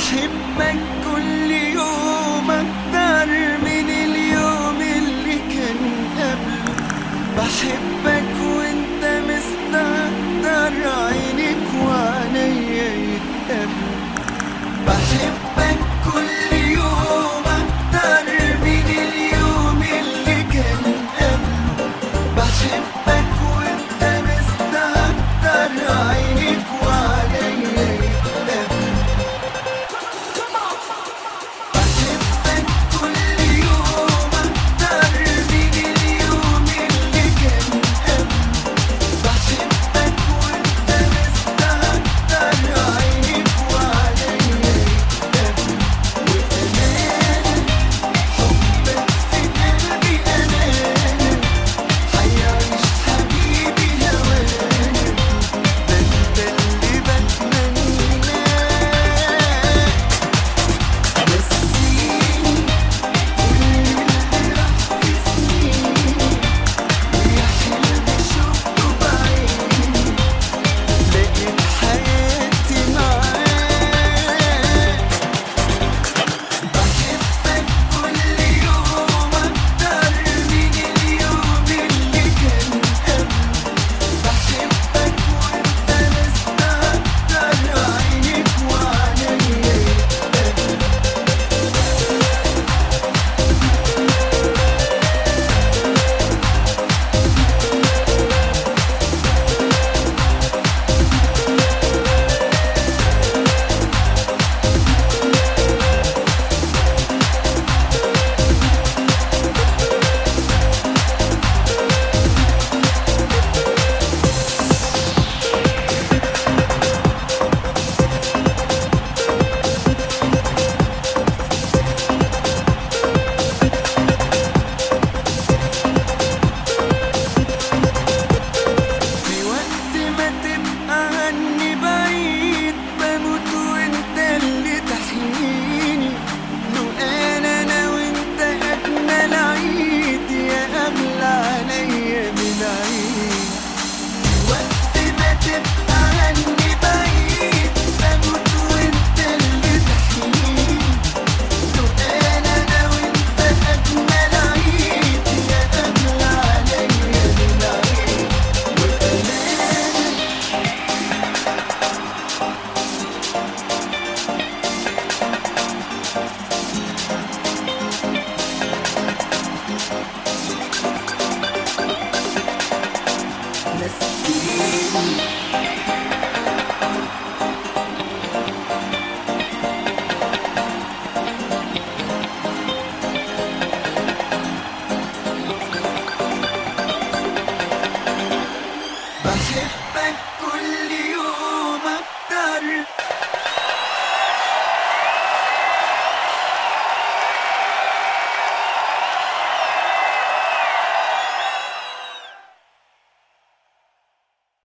بحبك كل يوم أكتر من اليوم اللي كان قبله بحبك وانت مستهتر عينك وعينيا يتقابلوا بحبك كل يوم أكتر من اليوم اللي كان قبله بحبك وانت مستهتر عينك وعينيا يتقابلوا بحبك كل يوم أكتر من اليوم اللي كان قبله بحبك وانت مستهتر عينك وعينيا يتقابلوا وأمانة حبك في قلبي أمانة حيعيش حبيبي هوانا ده انت اللي بتمناه نسيني كل اللي راح في سنيني ويا حلم شفته بعيني لقيت حياتي معاك بحبك كل يوم أكتر من اليوم اللي كان قبله بحبك وانت مستهتر عينك وعينيا يتقابلوا في وقت ما تبقى عني بعيد بموت وانت اللي تحييني لو انا انا وانت اجمل عيد يا اغلى عليا من عيد في وقت ما تبقى عني بعيد بموت وانت اللي تحييني لو انا انا وانت اجمل عيد يا اغلى عليا من عيد وأمانة